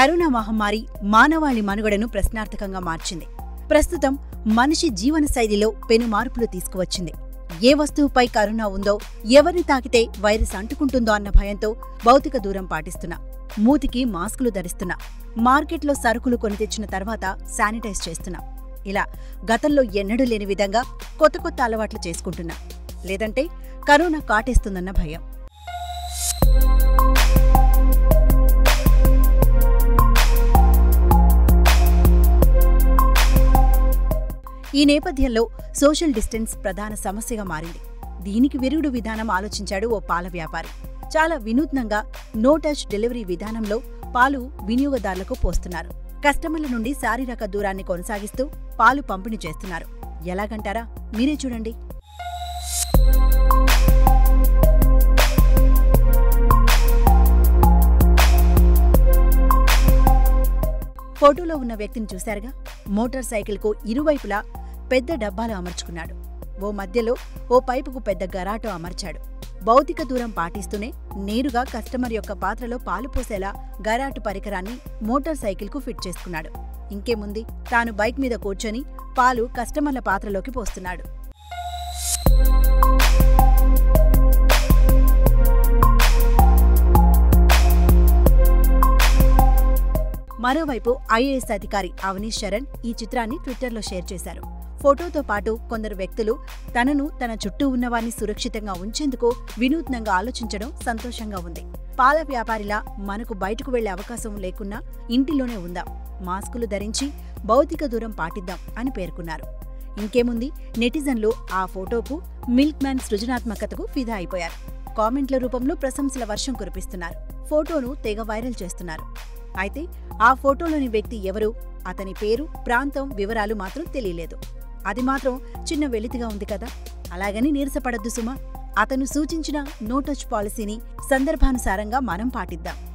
corona మహమ్మారి మానవాళి మనుగడను ప్రశ్నార్థకంగా మార్చింది ప్రస్తుతం మనిషి జీవన శైలిలో పెను మార్పులు తీసుకువచ్చింది ఏ వస్తువుపై కరోనా ఉందో ఎవరిని తాకితే వైరస్ అంటుకుంటుందో అన్న భయంతో భౌతిక దూరం పాటిస్తున్నా మూతికి మాస్కులు ధరిస్తున్నా మార్కెట్లో సరుకులు కొని తెచ్చిన తర్వాత శానిటైజ్ చేస్తున్నా ఇలా గతంలో ఎన్నడూ లేని విధంగా కొత్త కొత్త అలవాట్లు చేసుకుంటున్నా లేదంటే కరోనా కాటేస్తుందన్న భయం ఈ నేపథ్యంలో సోషల్ డిస్టెన్స్ ప్రధాన సమస్యగా మారింది దీనికి విరుగుడు విధానం ఆలోచించాడు ఓ పాల వ్యాపారి చాలా వినూత్నంగా నో టచ్ డెలివరీ విధానంలో పాలు వినియోగదారులకు పోస్తున్నారు కస్టమర్ల నుండి శారీరక దూరాన్ని కొనసాగిస్తూ పాలు పంపిణీ చేస్తున్నారు ఎలాగంటారా మీరే చూడండి ఫోటోలో ఉన్న వ్యక్తిని చూశారుగా మోటార్ సైకిల్కు ఇరువైపులా పెద్ద డబ్బాలు అమర్చుకున్నాడు ఓ మధ్యలో ఓ పైపుకు పెద్ద గరాటో అమర్చాడు భౌతిక దూరం పాటిస్తూనే నేరుగా కస్టమర్ యొక్క పాత్రలో పాలు పోసేలా గరాటు పరికరాన్ని మోటార్ సైకిల్కు ఫిట్ చేసుకున్నాడు ఇంకేముంది తాను బైక్ మీద కూర్చొని పాలు కస్టమర్ల పాత్రలోకి పోస్తున్నాడు మరోవైపు ఐఏఎస్ అధికారి అవనీష్ శరణ్ ఈ చిత్రాన్ని ట్విట్టర్లో షేర్ చేశారు ఫోటోతో పాటు కొందరు వ్యక్తులు తనను తన చుట్టూ ఉన్నవారిని సురక్షితంగా ఉంచేందుకు వినూత్నంగా ఆలోచించడం సంతోషంగా ఉంది పాల వ్యాపారిలా మనకు బయటకు వెళ్లే అవకాశం లేకున్నా ఇంటిలోనే ఉందాం మాస్కులు ధరించి భౌతిక దూరం పాటిద్దాం అని పేర్కొన్నారు ఇంకేముంది నెటిజన్లు ఆ ఫోటోకు మిల్క్ మ్యాన్ సృజనాత్మకతకు ఫిదా అయిపోయారు కామెంట్ల రూపంలో ప్రశంసల వర్షం కురిపిస్తున్నారు ఫోటోను తెగ వైరల్ చేస్తున్నారు అయితే ఆ ఫోటోలోని వ్యక్తి ఎవరు అతని పేరు ప్రాంతం వివరాలు మాత్రం తెలియలేదు అది మాత్రం చిన్న వెలితిగా ఉంది కదా అలాగని నీరసపడద్దు సుమా అతను సూచించిన నో టచ్ పాలసీని సందర్భానుసారంగా మనం పాటిద్దాం